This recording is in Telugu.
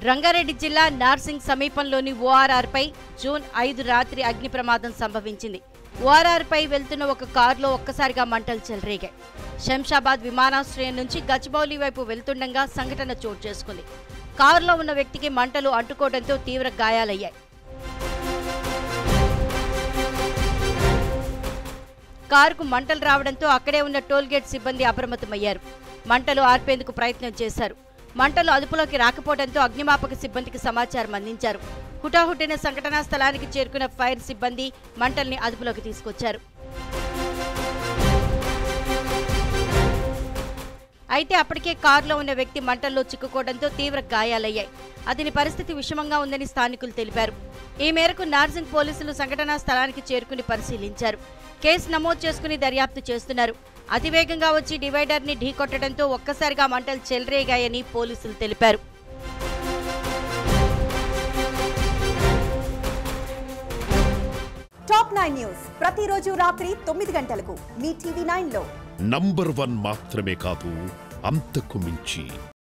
రంగారెడ్డి జిల్లా నార్సింగ్ సమీపంలోని ఓఆర్ఆర్పై జూన్ ఐదు రాత్రి అగ్ని ప్రమాదం సంభవించింది ఓఆర్ఆర్పై వెళ్తున్న ఒక కారులో ఒక్కసారిగా మంటలు చెలరేగాయి శంషాబాద్ విమానాశ్రయం నుంచి గచ్చిబౌలి వైపు వెళ్తుండగా సంఘటన చోటు చేసుకుంది కారులో ఉన్న వ్యక్తికి మంటలు అంటుకోవడంతో తీవ్ర గాయాలయ్యాయి కారుకు మంటలు రావడంతో అక్కడే ఉన్న టోల్గేట్ సిబ్బంది అప్రమత్తమయ్యారు మంటలు ఆర్పేందుకు ప్రయత్నం చేశారు మంటలు అదుపులోకి రాకపోవడంతో అగ్నిమాపక సిబ్బందికి సమాచారం అందించారు హుటాహుటిన సంఘటనా స్థలానికి చేరుకున్న ఫైర్ సిబ్బంది మంటల్ని అదుపులోకి తీసుకొచ్చారు అయితే అప్పటికే కారులో ఉన్న వ్యక్తి మంటల్లో చిక్కుకోవడంతో తీవ్ర గాయాలయ్యాయి అతని పరిస్థితి విషమంగా ఉందని స్థానికులు తెలిపారు ఈ మేరకు నార్సింగ్ పోలీసులు సంఘటనా స్థలానికి చేరుకుని పరిశీలించారు కేసు నమోదు చేసుకుని దర్యాప్తు చేస్తున్నారు అతివేగంగా వచ్చి డివైడర్ ని ఢీకొట్టడంతో ఒక్కసారిగా మంటలు చెలరేగాయని పోలీసులు తెలిపారు టాప్ నైన్ న్యూస్ ప్రతిరోజు రాత్రి తొమ్మిది గంటలకు మీ టీవీ నైన్ లో నంబర్ వన్ మాత్రమే కాదు అంతకు మించి